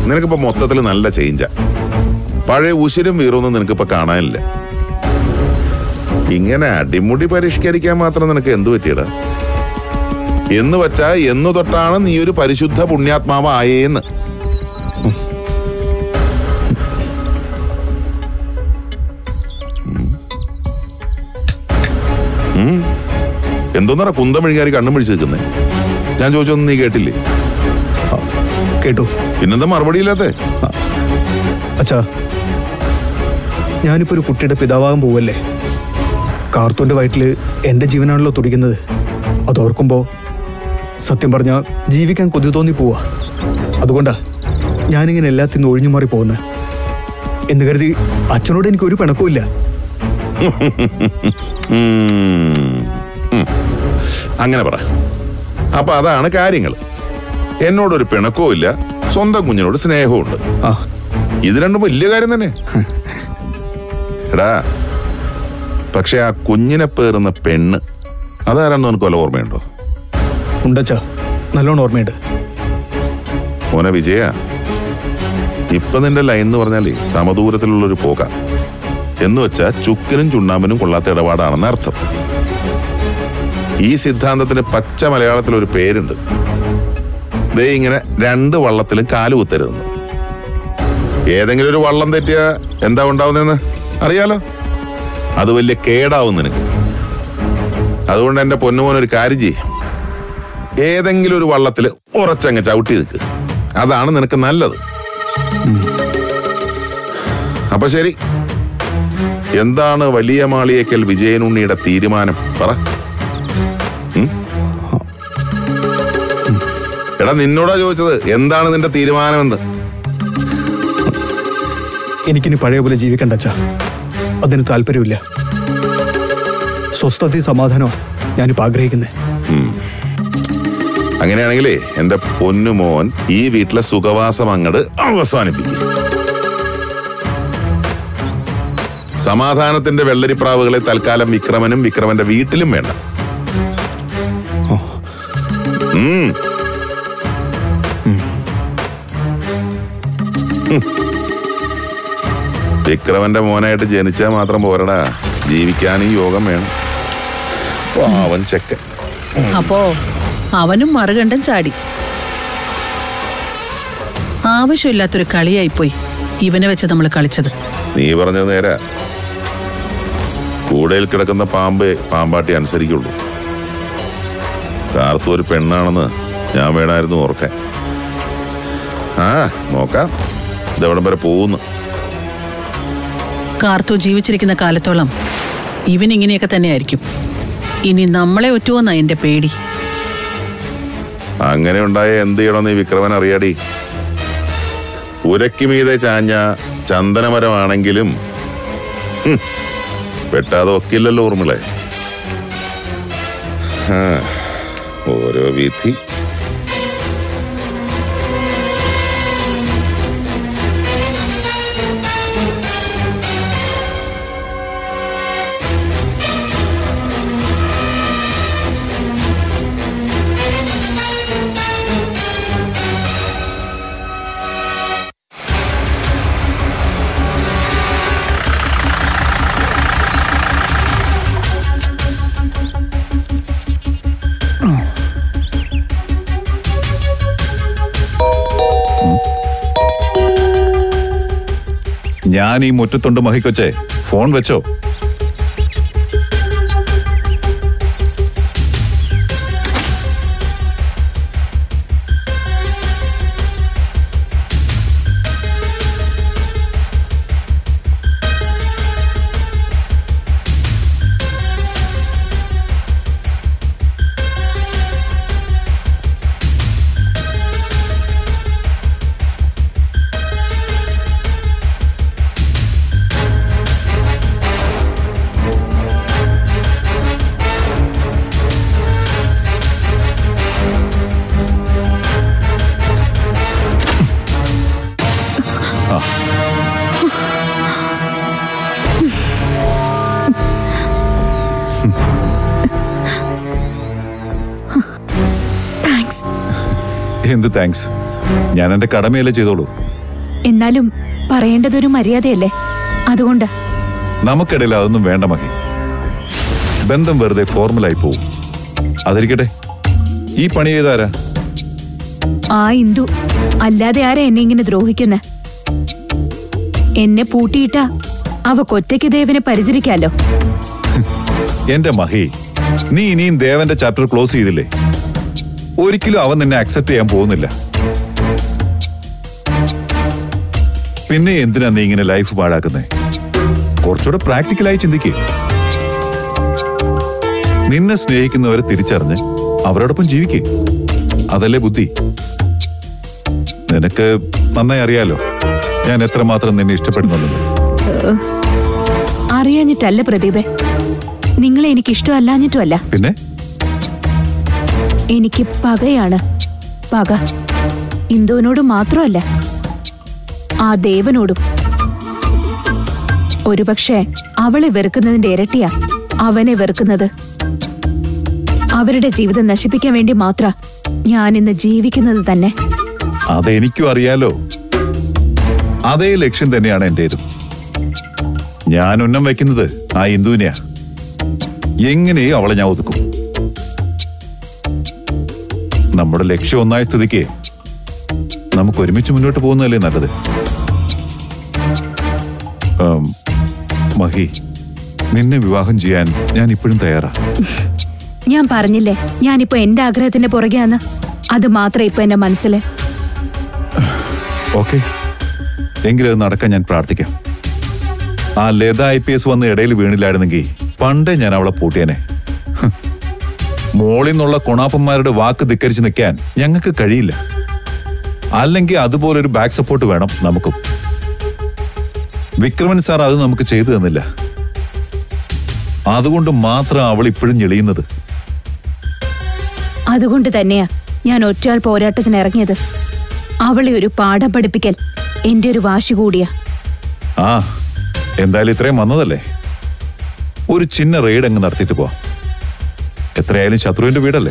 നിനക്കിപ്പോ മൊത്തത്തിൽ നല്ല ചേഞ്ചാ പഴയ ഉശിരും വീറൊന്നും നിനക്കിപ്പോ കാണാനില്ല ഇങ്ങനെ അടിമുടി പരിഷ്കരിക്കാൻ മാത്രം നിനക്ക് എന്തു പറ്റിയടാ എന്ന് വച്ചാ എന്നു തൊട്ടാണ് നീ ഒരു പരിശുദ്ധ പുണ്യാത്മാവ് ആയേന്ന് എന്തോന്നറ കുന്തം മെഴുകാരി കണ്ണും പിടിച്ച് നിൽക്കുന്നേ ഞാൻ ചോദിച്ചൊന്നും നീ കേട്ടില്ലേ കേട്ടു പിന്നെന്താ മറുപടി ഇല്ലാത്തേ അച്ഛാ ഞാനിപ്പോ ഒരു കുട്ടിയുടെ പിതാവാകാൻ പോവല്ലേ കാർത്തൂന്റെ വയറ്റില് എന്റെ ജീവനാണല്ലോ തുടിക്കുന്നത് അതോർക്കുമ്പോ സത്യം പറഞ്ഞ ജീവിക്കാൻ കൊതി തോന്നി പോവാ അതുകൊണ്ടാ ഞാനിങ്ങനെ എല്ലാത്തിനും ഒഴിഞ്ഞു മാറി പോകുന്നത് എന്ന് കരുതി അച്ഛനോട് എനിക്ക് ഒരു പിണക്കവും ഉം. ഉം. അങ്ങനെ പറ അപ്പൊ അതാണ് കാര്യങ്ങൾ എന്നോടൊരു പിണക്കവും ഇല്ല സ്വന്തം കുഞ്ഞിനോട് സ്നേഹവും ഉണ്ട് ആ ഇത് രണ്ടും വലിയ കാര്യം തന്നെ എടാ പക്ഷെ ആ കുഞ്ഞിനെ പേറുന്ന പെണ്ണ് അതാരാണെന്ന് എനിക്ക് വല്ല ഓർമ്മയുണ്ടോ ഉണ്ടച്ചാ നല്ലോണം ഓർമ്മയുണ്ട് മോനെ വിജയ ഇപ്പൊ നിന്റെ ലൈൻ എന്ന് പറഞ്ഞാലേ സമദൂരത്തിലുള്ള ഒരു പോക എന്ന് വെച്ചാ ചുക്കിനും ചുണ്ണാമ്പിനും കൊള്ളാത്ത ഇടപാടാണെന്ന് അർത്ഥം ഈ സിദ്ധാന്തത്തിന് പച്ച മലയാളത്തിൽ ഒരു പേരുണ്ട് ദേ ഇങ്ങനെ രണ്ട് വള്ളത്തിലും കാല് കുത്തരുതെന്ന് ഏതെങ്കിലും ഒരു വള്ളം തെറ്റിയ എന്താ ഉണ്ടാവുന്നതെന്ന് അറിയാലോ അത് വലിയ കേടാവും നിനക്ക് അതുകൊണ്ട് എന്റെ പൊന്നുമോൻ ഒരു കാര്യം ചെയ്യും ഏതെങ്കിലും ഒരു വള്ളത്തിൽ ഉറച്ചങ്ങ് ചവിട്ടി നിൽക്ക് അതാണ് നിനക്ക് നല്ലത് അപ്പൊ ശരി എന്താണ് വലിയ മാളിയേക്കൽ വിജയനുണ്ണിയുടെ തീരുമാനം പറ ഉം? എടാ നിന്നോടാ ചോദിച്ചത് എന്താണ് നിന്റെ തീരുമാനമെന്ന് എനിക്കിനി പഴയ പോലെ ജീവിക്കണ്ട അച്ഛാ അതിന് താല്പര്യമില്ല സ്വസ്ഥതയും സമാധാനവും ഞാനിപ്പോൾ ആഗ്രഹിക്കുന്നത് അങ്ങനെയാണെങ്കിലേ എന്റെ പൊന്നുമോൻ ഈ വീട്ടിലെ സുഖവാസം അങ്ങട് അവസാനിപ്പിക്കും സമാധാനത്തിന്റെ വെള്ളരിപ്രാവുകളെ തൽക്കാലം വിക്രമനും വിക്രമന്റെ വീട്ടിലും വേണ്ട ഉം. ഉം. വിക്രമന്റെ മോനായിട്ട് ജനിച്ചാൽ മാത്രം പോരടാ ജീവിക്കാനും യോഗം വേണം പാവൻ ചെക്കൻ അപ്പോ അവനും മറുകണ്ടം ചാടി ആവശ്യമില്ലാത്തൊരു കളിയായിപ്പോയി ഇവനെ വെച്ച് നമ്മൾ കളിച്ചത് നീ പറഞ്ഞത് നേരാ കൂടയിൽ കിടക്കുന്ന പാമ്പ് പാമ്പാട്ടി അനുസരിക്കുള്ളൂ കാർത്തു ഒരു പെണ്ണാണെന്ന് ഞാൻ വേണമായിരുന്നു ഓർക്കാൻ ആ നോക്കാം ഇതെവിടം വരെ പോകുന്നു കാർത്തു ജീവിച്ചിരിക്കുന്ന കാലത്തോളം ഇവൻ ഇങ്ങനെയൊക്കെ തന്നെയായിരിക്കും ഇനി നമ്മളെ ഒറ്റുവെന്നാ എന്റെ പേടി അങ്ങനെ ഉണ്ടായ എന്ത് ചെയ്യണമെന്ന് ഈ വിക്രമൻ അറിയാടി പുരയ്ക്ക് മീതെ ചാഞ്ഞ ചന്ദനമരമാണെങ്കിലും ഹും, വെട്ടാതെ ഒക്കില്ലല്ലോ ഓർമ്മളെ ആ, ഓരോ വിധി ഞാൻ ഈ മുറ്റത്തുണ്ട് മഹിക്കൊച്ചേ ഫോൺ വെച്ചോ താങ്ക്സ് എന്ത് താങ്ക്സ് ഞാൻ എന്റെ കടമയല്ലേ ചെയ്തോളൂ എന്നാലും പറയേണ്ടതൊരു മര്യാദയല്ലേ അതുകൊണ്ട് നമുക്കിടയിൽ അതൊന്നും വേണ്ട മഹി ബന്ധം വെറുതെ ഫോർമലായി പോവും അതിരിക്കട്ടെ ഈ പണി ചെയ്താരാ ആ ഇന്ദു അല്ലാതെ ആരാ എന്നെ ഇങ്ങനെ ദ്രോഹിക്കുന്നെ എന്നെ പൂട്ടിയിട്ടാ അവക്കൊറ്റയ്ക്ക് ദേവനെ പരിചരിക്കാലോ എന്റെ മഹി നീ ഇനിയും ദേവന്റെ ചാപ്റ്റർ ക്ലോസ് ചെയ്തില്ലേ ഒരിക്കലും അവൻ നിന്നെ അക്സെപ്റ്റ് ചെയ്യാൻ പോകുന്നില്ല പിന്നെ എന്തിനാ നീ ഇങ്ങനെ ലൈഫ് പാഴാക്കുന്നേ കുറച്ചുകൂടെ പ്രാക്ടിക്കലായി ചിന്തിക്കേ നിന്നെ സ്നേഹിക്കുന്നവരെ തിരിച്ചറിഞ്ഞ് അവരോടൊപ്പം ജീവിക്കേ അതല്ലേ ബുദ്ധി നിനക്ക് നന്നായി അറിയാലോ ഞാൻ എത്രമാത്രം നിന്നെ ഇഷ്ടപ്പെടുന്നുണ്ടെന്ന് അറിയാഞ്ഞിട്ടല്ല പ്രദീപെ നിങ്ങളെ എനിക്ക് ഇഷ്ടമല്ലാഞ്ഞിട്ടുമല്ല പിന്നെ എനിക്ക് പകയാണ് പക ഇന്ദുവിനോട് മാത്രമല്ല ആ ദേവനോടും ഒരുപക്ഷെ അവളെ വെറുക്കുന്നതിന്റെ ഇരട്ടിയാ അവനെ വെറുക്കുന്നത് അവരുടെ ജീവിതം നശിപ്പിക്കാൻ വേണ്ടി മാത്ര ഞാൻ ഇന്ന് ജീവിക്കുന്നത് തന്നെ അതെനിക്കും അറിയാലോ അതേ ലക്ഷ്യം തന്നെയാണ് എന്റേതും ഞാൻ ഉന്നം വയ്ക്കുന്നത് ആ ഇന്ദുവിനെയാ എങ്ങനെയും അവളെ ഞാൻ ഒതുക്കും നമ്മുടെ ലക്ഷ്യം ഒന്നായ സ്ഥിതിക്ക് നമുക്ക് ഒരുമിച്ച് മുന്നോട്ട് പോകുന്നതല്ലേ നല്ലത് ആം, മഹി നിന്നെ വിവാഹം ചെയ്യാൻ ഞാൻ ഇപ്പോഴും തയ്യാറാ ഞാൻ പറഞ്ഞില്ലേ ഞാനിപ്പോ എന്റെ ആഗ്രഹത്തിന്റെ പുറകെയാന്ന് അത് മാത്രം ഇപ്പൊ എന്റെ മനസ്സില് ഓക്കെ എങ്കിലും അത് നടക്കാൻ ഞാൻ പ്രാർത്ഥിക്കാം ആ ലത ഐ പി എസ് വന്ന് ഇടയിൽ വീണില്ലായിരുന്നെങ്കിൽ പണ്ടേ ഞാൻ അവളെ പൂട്ടിയനെ ഹ്. മോളിൽ നിന്നുള്ള കൊണാപ്പന്മാരുടെ വാക്ക് ധിക്കരിച്ച് നിൽക്കാൻ ഞങ്ങൾക്ക് കഴിയില്ല അല്ലെങ്കിൽ അതുപോലൊരു ബാക്ക് സപ്പോർട്ട് വേണം നമുക്കും വിക്രമൻ സാർ അത് നമുക്ക് ചെയ്തു തന്നില്ല അതുകൊണ്ട് മാത്രം അവൾ ഇപ്പോഴും ഞെളിയുന്നത് അതുകൊണ്ട് തന്നെയാ ഞാൻ ഒറ്റയാൾ പോരാട്ടത്തിന് ഇറങ്ങിയത് അവളെ ഒരു പാഠം പഠിപ്പിക്കൽ എന്റെ ഒരു വാശി കൂടിയാ ആ എന്തായാലും ഇത്രയും വന്നതല്ലേ ഒരു ചിന്ന റെയ്ഡ് അങ്ങ് നടത്തിയിട്ട് പോവാം എത്രയായാലും ശത്രുവിന്റെ വീടല്ലേ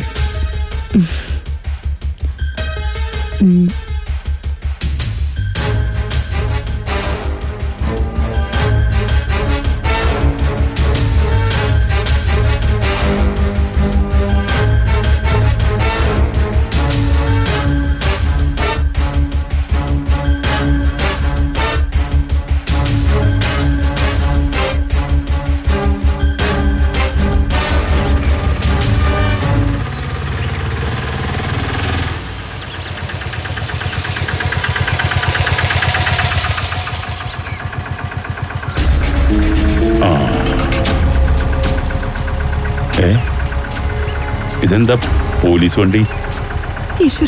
ഏ ഇതെന്താ പോലീസ് വണ്ടി ഈശ്വര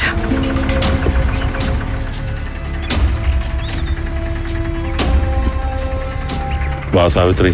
വാ സാവിത്രി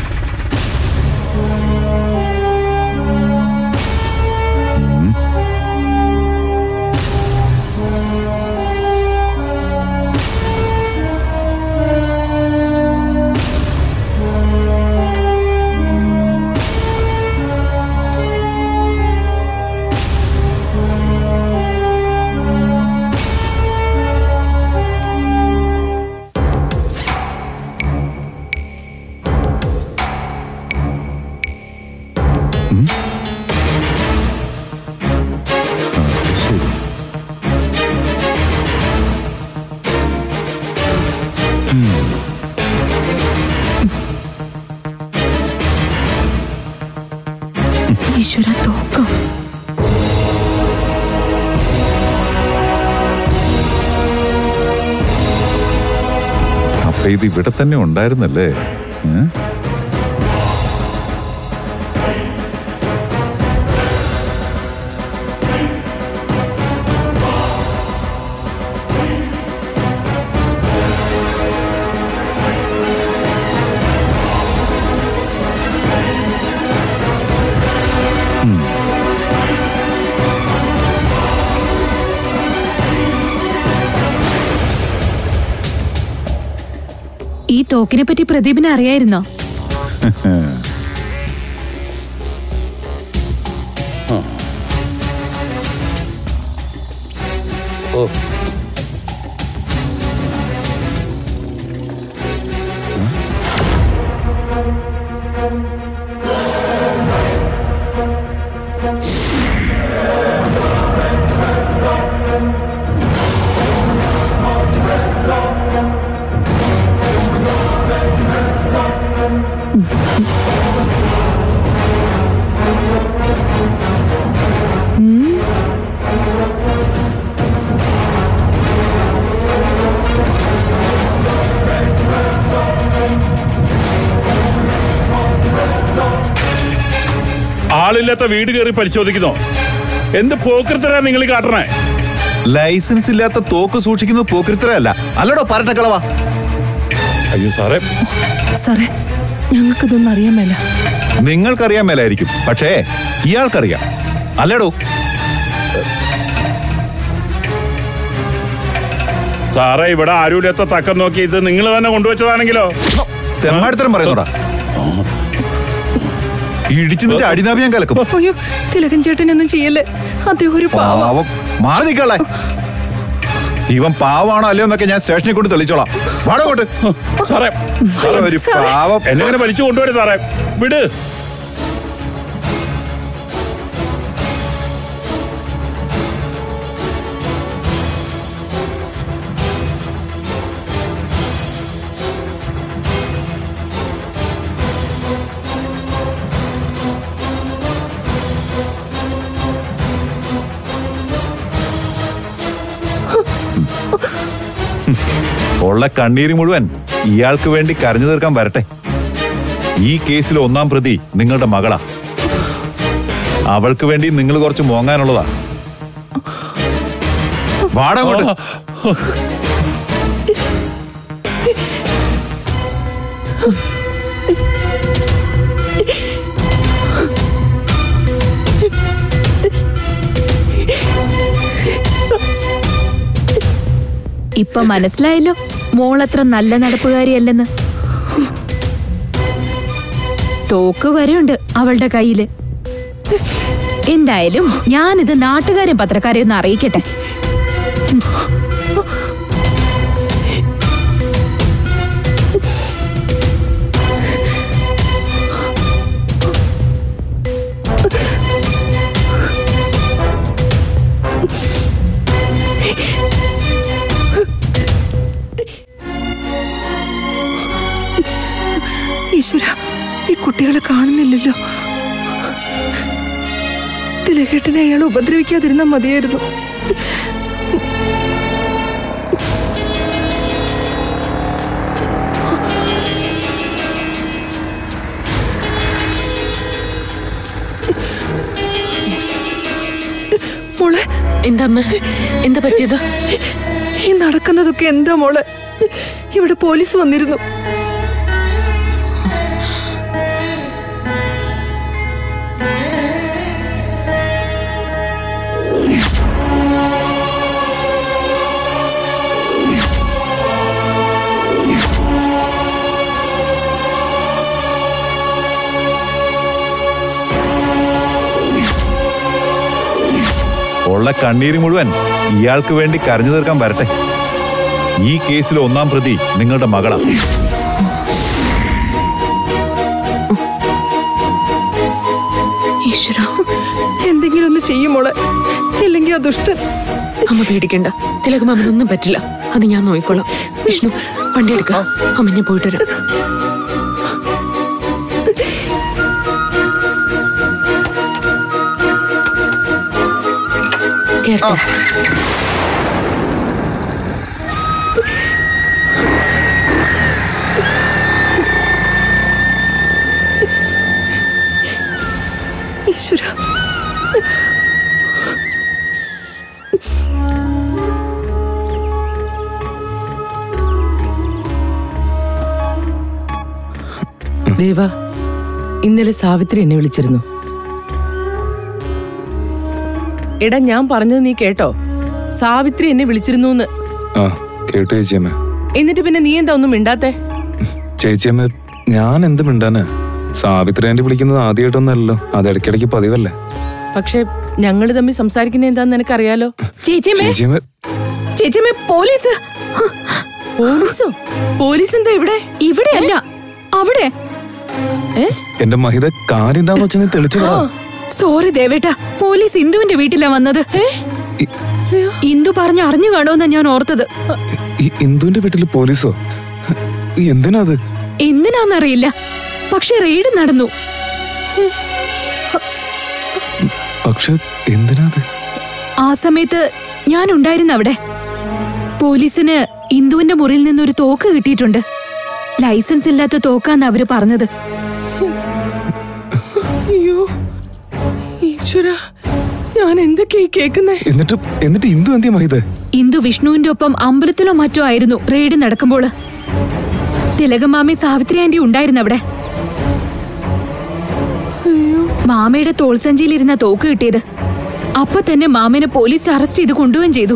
ഈശ്വര തോക്കം അപ്പൊ ഇത് ഇവിടെ തന്നെ ഉണ്ടായിരുന്നല്ലേ ഏ? ഈ തോക്കിനെ പറ്റി പ്രദീപിനെ അറിയായിരുന്നോ ഓ ആളില്ലാത്ത വീട് കയറി പരിശോധിക്കുന്നോ എന്ത് പോക്കൃത്തരാ നിങ്ങൾ ഈ കാട്ടണേ ലൈസൻസ് ഇല്ലാത്ത തോക്ക് സൂക്ഷിക്കുന്നത് പോക്രിത്തരല്ല അല്ലടോ പരട്ടക്കളവാ അയ്യോ സാറേ സാറേ ഞങ്ങൾക്കിതൊന്നും അറിയാൻ മേല നിങ്ങൾക്കറിയാൻ മേലായിരിക്കും പക്ഷേ ഇയാൾക്കറിയാം അല്ലടോ സാറേ ഇവിടെ ആരുമില്ലാത്ത തക്കം നോക്കി ഇത് നിങ്ങൾ തന്നെ കൊണ്ടുവച്ചതാണെങ്കിലോ തെമ്മാടിത്തരം പറയുന്നോടാ ഇടിച്ചു നിന്റെ അടിനാഭി ഞാൻ കലക്കും അയ്യോ തിലകൻ ചേട്ടനൊന്നും ചെയ്യല്ലേ അദ്ദേഹം ഒരു പാവ പാവം മാറി നിൽക്കള്ളേ ഇവൻ പാവാണോ അല്ലയോ എന്നൊക്കെ ഞാൻ സ്റ്റേഷനിൽ കൊണ്ട് തെളിച്ചോളാം വാടോ കൊണ്ട് സാറേ ഒരു പാവം എന്നെ ഇങ്ങനെ വലിച്ചു കൊണ്ടുവരും സാറേ വിട് ഉള്ള കണ്ണീര് മുഴുവൻ ഇയാൾക്ക് വേണ്ടി കരഞ്ഞു തീർക്കാൻ വരട്ടെ ഈ കേസിൽ ഒന്നാം പ്രതി നിങ്ങളുടെ മകളാ അവൾക്ക് വേണ്ടി നിങ്ങൾ കുറച്ച് മോങ്ങാനുള്ളതാ വാടങ്ങോട്ട് ഇപ്പൊ മനസ്സിലായല്ലോ മോളത്ര നല്ല നടപ്പുകാരിയല്ലെന്ന് തോക്ക് വരെയുണ്ട് അവളുടെ കയ്യില് എന്തായാലും ഞാനിത് നാട്ടുകാരെയും പത്രക്കാരെയും ഒന്ന് അറിയിക്കട്ടെ ഈശ്വര ഈ കുട്ടികളെ കാണുന്നില്ലല്ലോ തിലകേട്ടനെ അയാൾ ഉപദ്രവിക്കാതിരുന്നാ മതിയായിരുന്നു മോളെ എന്താ അമ്മ എന്താ പറ്റിയത് ഈ നടക്കുന്നതൊക്കെ എന്താ മോളെ ഇവിടെ പോലീസ് വന്നിരുന്നു ഉള്ള കണ്ണീര് മുഴുവൻ ഇയാൾക്ക് വേണ്ടി കരഞ്ഞു തീർക്കാൻ വരട്ടെ ഈ കേസിൽ ഒന്നാം പ്രതി നിങ്ങളുടെ മകളാ ഈശ്വര എന്തെങ്കിലും ഒന്ന് ചെയ്യും മോളെ ഇല്ലെങ്കിൽ ആ ദുഷ്ടൻ അമ്മ പേടിക്കണ്ട തിലകമാമനൊന്നും പറ്റില്ല അത് ഞാൻ നോക്കിക്കോളാം വിഷ്ണു വണ്ടി എടുക്ക അമ്മ ഞാൻ പോയിട്ട് വരാം കേട്ടോ ഈശ്വര ദേവ ഇന്നലെ സാവിത്രി എന്നെ വിളിച്ചിരുന്നു എടാ ഞാൻ പറഞ്ഞത് നീ കേട്ടോ സാവിത്രി എന്നെ വിളിച്ചിരുന്നു ആ കേട്ടു ചേച്ചിയമ്മ എന്നിട്ട് പിന്നെ നീ എന്താ ഒന്നും മിണ്ടാത്തെ ചേച്ചിയമ്മ ഞാൻ എന്ത് മിണ്ടാന് സാവിത്രി ആന്റി വിളിക്കുന്നത് ആദ്യമായിട്ടൊന്നല്ലോ അത് ഇടയ്ക്കിടയ്ക്ക് പതിവല്ലേ പക്ഷെ ഞങ്ങൾ തമ്മിൽ സംസാരിക്കുന്ന എന്താന്ന് നിനക്കറിയാലോ ചേച്ചിയമ്മേ ചേച്ചിയമ്മ ചേച്ചിയമ്മേ പോലീസ് ഹ്, പോലീസോ പോലീസ് എന്താ ഇവിടെ ഇവിടെയല്ല അവിടെ എന്റെ മഹിത കാര്യം എന്താന്ന് വെച്ചാൽ നീ തെളിച്ചു പറ സോറി ദേവേട്ട പോലീസ് ഇന്ദുവിന്റെ വീട്ടിലാ വന്നത് ഇ- ഇന്ദു പറഞ്ഞ് അറിഞ്ഞു കാണുമെന്നാ ഞാൻ ഓർത്തത് ഈ ഇന്ദുവിന്റെ വീട്ടിൽ പോലീസോ എന്തിനാ അത് എന്തിനാന്നറിയില്ല പക്ഷെ റെയ്ഡ് നടന്നു പക്ഷെ എന്തിനാ അത് ആ സമയത്ത് ഞാൻ ഉണ്ടായിരുന്നു അവിടെ പോലീസിന് ഇന്ദുവിന്റെ മുറിയിൽ നിന്നൊരു തോക്ക് കിട്ടിയിട്ടുണ്ട് ലൈസൻസ് ഇല്ലാത്ത തോക്കാന്ന് അവര് പറഞ്ഞത് അയ്യോ ഈശ്വര ഞാൻ എന്തൊക്കെയായി കേക്കുന്നേ എന്നിട്ട് എന്നിട്ട് ഇന്ദു എന്തിയാ മഹിത് ഇന്ദു വിഷ്ണുവിന്റെ ഒപ്പം അമ്പലത്തിലോ മറ്റോ ആയിരുന്നു റെയ്ഡ് നടക്കുമ്പോൾ തിലകമാമി സാവിത്രി ആന്റി ഉണ്ടായിരുന്നു അവിടെ മാമയുടെ തോൾസഞ്ചിയിലിരുന്ന തോക്ക് കിട്ടിയത് അപ്പൊ തന്നെ മാമനെ പോലീസ് അറസ്റ്റ് ചെയ്ത് കൊണ്ടുപോവുകയും ചെയ്തു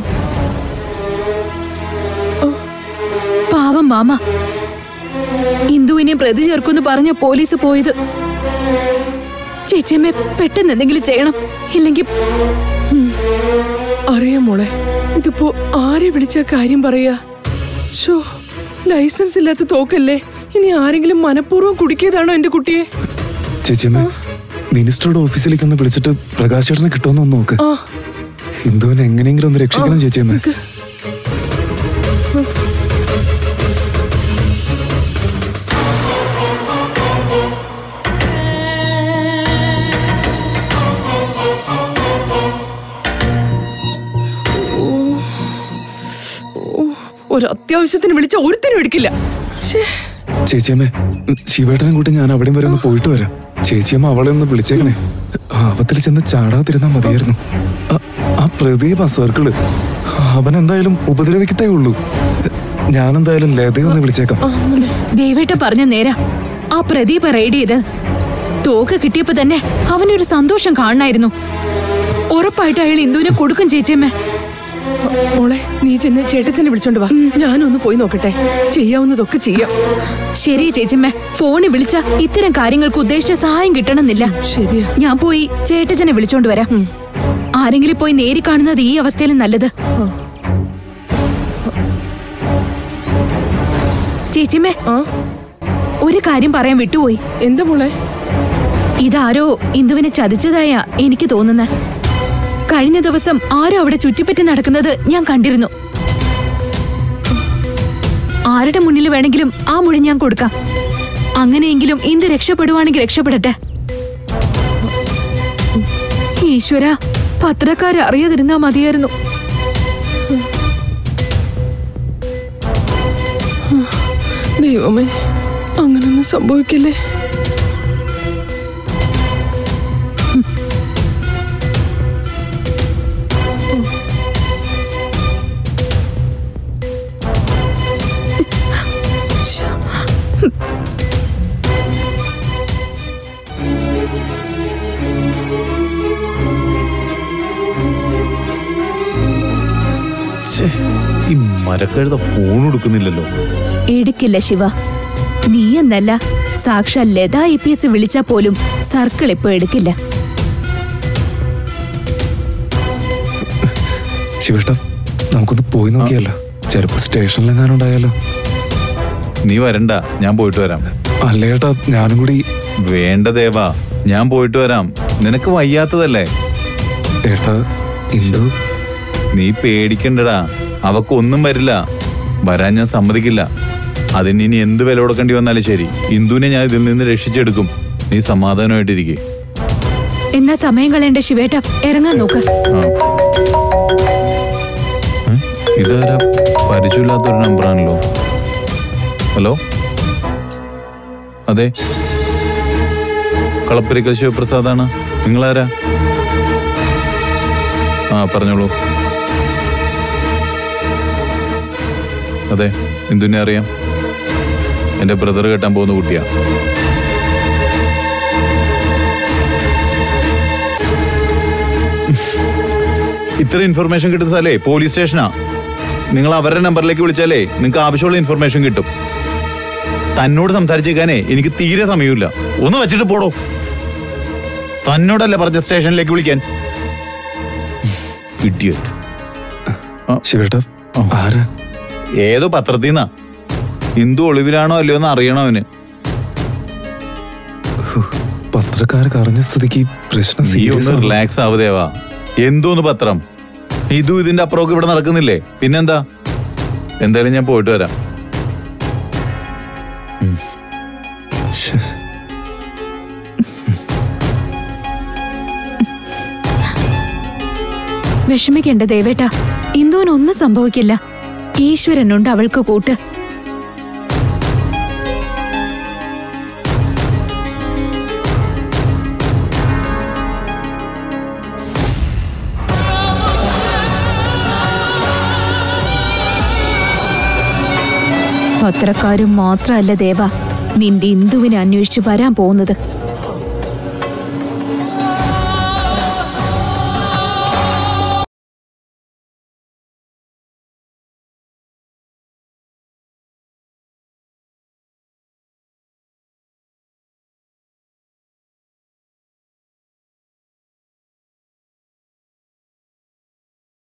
പാവം മാമ ഇന്ദുവിനെ പ്രതി ചേർക്കുമെന്ന് പറഞ്ഞ പോലീസ് പോയത് ചേച്ചിയമ്മ പെട്ടെന്ന് എന്തെങ്കിലും ചെയ്യണം ഇല്ലെങ്കിൽ അറിയാം മോളെ ഇതിപ്പോ ആരെ വിളിച്ച കാര്യം പറയാ ഷോ ലൈസൻസ് ഇല്ലാത്ത തോക്കല്ലേ ഇനി ആരെങ്കിലും മനഃപൂർവ്വം കുടിക്കിയതാണോ എന്റെ കുട്ടിയെ ചേച്ചിയമ്മ മിനിസ്റ്ററുടെ ഓഫീസിലേക്ക് ഒന്ന് വിളിച്ചിട്ട് പ്രകാശേട്ടനെ കിട്ടുമെന്ന് ഒന്ന് നോക്ക് ആ ഇന്ദുവിനെ എങ്ങനെയെങ്കിലും ഒന്ന് രക്ഷിക്കണം ചേച്ചിയമ്മ നിക്ക്. ഓ, ഒരു അത്യാവശ്യത്തിന് വിളിച്ച ഒരുത്തിനും എടുക്കില്ല ശ്ശേ. ചേച്ചിയമ്മേ ഉം, ശിവേട്ടനെ കൂട്ടി ഞാൻ അവിടെയും വരെ ഒന്ന് പോയിട്ട് വരാം ചേച്ചിയമ്മ അവളെ ഒന്ന് വിളിച്ചേക്കണേ ആപത്തിൽ ചെന്ന് ചാടാതിരുന്നാ മതിയായിരുന്നു ആ- ആ പ്രദീപ് ആ സർക്കിള് അവൻ എന്തായാലും ഉപദ്രവിക്കത്തേ ഉള്ളൂ ഞാൻ എന്തായാലും ലതയെ ഒന്ന് വിളിച്ചേക്കാം ദേവേട്ട പറഞ്ഞ നേരാ ആ പ്രദീപ് റെയ്ഡ് ചെയ്ത് തോക്ക് കിട്ടിയപ്പോ തന്നെ അവനൊരു സന്തോഷം കാണണായിരുന്നു ഉറപ്പായിട്ട് അയാൾ ഇന്ദുവിനെ കൊടുക്കും ചേച്ചിയമ്മ മോളെ നീ ചെന്ന് ചേട്ടച്ചനെ വിളിച്ചോണ്ട് വാ ഞാനൊന്ന് പോയി നോക്കട്ടെ ചെയ്യാവുന്നതൊക്കെ ചെയ്യാം ശരി ചേച്ചിയമ്മ ഫോണിൽ വിളിച്ച ഇത്തരം കാര്യങ്ങൾക്ക് ഉദ്ദേശിച്ച സഹായം കിട്ടണമെന്നില്ല ശരിയാ ഞാൻ പോയി ചേട്ടച്ചനെ വിളിച്ചോണ്ട് വരാം ആരെങ്കിലും പോയി നേരി കാണുന്നത് ഈ അവസ്ഥയിലും നല്ലത് ചേച്ചിയമ്മേ ആ ഒരു കാര്യം പറയാൻ വിട്ടുപോയി എന്താ മോളെ ഇതാരോ ഇന്ദുവിനെ ചതിച്ചതായാ എനിക്ക് തോന്നുന്നത് കഴിഞ്ഞ ദിവസം ആരോ അവിടെ ചുറ്റിപ്പറ്റി നടക്കുന്നത് ഞാൻ കണ്ടിരുന്നു ആരുടെ മുന്നിൽ വേണമെങ്കിലും ആ മൊഴി ഞാൻ കൊടുക്കാം അങ്ങനെയെങ്കിലും ഇന്ദു രക്ഷപ്പെടുവാണെങ്കിൽ രക്ഷപ്പെടട്ടെ ഈശ്വര പത്രക്കാരെ അറിയാതിരുന്നാ മതിയായിരുന്നു ദൈവമേ അങ്ങനൊന്നും സംഭവിക്കല്ലേ ഈ മരക്കഴുത ഫോൺ എടുക്കുന്നില്ലല്ലോ എടുക്കില്ല ശിവ നീ എന്നല്ല സാക്ഷാൽ ലത ഐ പി എസ് വിളിച്ചാ പോലും സർക്കിൾ ഇപ്പൊ എടുക്കില്ല ശിവേട്ട നമുക്കൊന്ന് പോയി നോക്കിയല്ലോ ചിലപ്പോ സ്റ്റേഷനിലെങ്ങാനും ഉണ്ടായാലോ നീ വരണ്ട ഞാൻ പോയിട്ട് വരാം അല്ലേട്ടാ ഞാനും കൂടി വേണ്ട ദേവാ ഞാൻ പോയിട്ട് വരാം നിനക്ക് വയ്യാത്തതല്ലേ ഏട്ടാ ഇന്ദു നീ പേടിക്കണ്ടടാ അവക്കൊന്നും വരില്ല വരാൻ ഞാൻ സമ്മതിക്കില്ല അതിന് ഇനി എന്ത് വില കൊടുക്കേണ്ടി വന്നാലും ശരി ഇന്ദുവിനെ ഞാൻ ഇതിൽ നിന്ന് രക്ഷിച്ചെടുക്കും നീ സമാധാനമായിട്ടിരിക്കെ എന്നാ സമയം കളയണ്ട ശിവേട്ട ഇറങ്ങാൻ നോക്ക് ഇതാരാ പരിചയമില്ലാത്തൊരു നമ്പറാണല്ലോ ഹലോ അതെ കളപ്പരിക്കൽ ശിവപ്രസാദാണ് നിങ്ങളാരാ ആ പറഞ്ഞോളൂ അതെ ഇന്ദുവിനെ അറിയാം എൻ്റെ ബ്രദർ കെട്ടാൻ പോകുന്ന കുട്ടിയാ ഇത്ര ഇൻഫർമേഷൻ കിട്ടുന്ന സ്ഥലേ പോലീസ് സ്റ്റേഷനാ നിങ്ങൾ അവരുടെ നമ്പറിലേക്ക് വിളിച്ചാലേ നിങ്ങൾക്ക് ആവശ്യമുള്ള ഇൻഫർമേഷൻ കിട്ടും തന്നോട് സംസാരിച്ചേക്കാനേ എനിക്ക് തീരെ സമയമില്ല ഒന്ന് വെച്ചിട്ട് പോടോ തന്നോടല്ല പറഞ്ഞ സ്റ്റേഷനിലേക്ക് വിളിക്കാൻ ഇഡിയറ്റ് ശിവേട്ട ആരാ ഏതോ പത്രത്തിൽ നിന്നാ ഹിന്ദു ഒളിവിലാണോ അല്ലയോ എന്ന് അറിയണോ അവന് പത്രക്കാരൊക്കെ അറിഞ്ഞ സ്ഥിതിക്ക് പ്രശ്നം നീ serious ഒന്ന് ആണ്. റിലാക്സ് ആവുതേവാ എന്തോന്ന് പത്രം ഇതും ഇതിന്റെ അപ്പുറമൊക്കെ ഇവിടെ നടക്കുന്നില്ലേ പിന്നെന്താ എന്തായാലും ഞാൻ പോയിട്ട് വരാം ശ്ശെ. വിഷമിക്കണ്ട ദേവേട്ട ഇന്ദുവിനൊന്നും സംഭവിക്കില്ല ഈശ്വരനുണ്ട് അവൾക്ക് കൂട്ട് പത്രക്കാരും മാത്രമല്ല ദേവ നിന്റെ ഇന്ദുവിനെ അന്വേഷിച്ച് വരാൻ പോകുന്നത്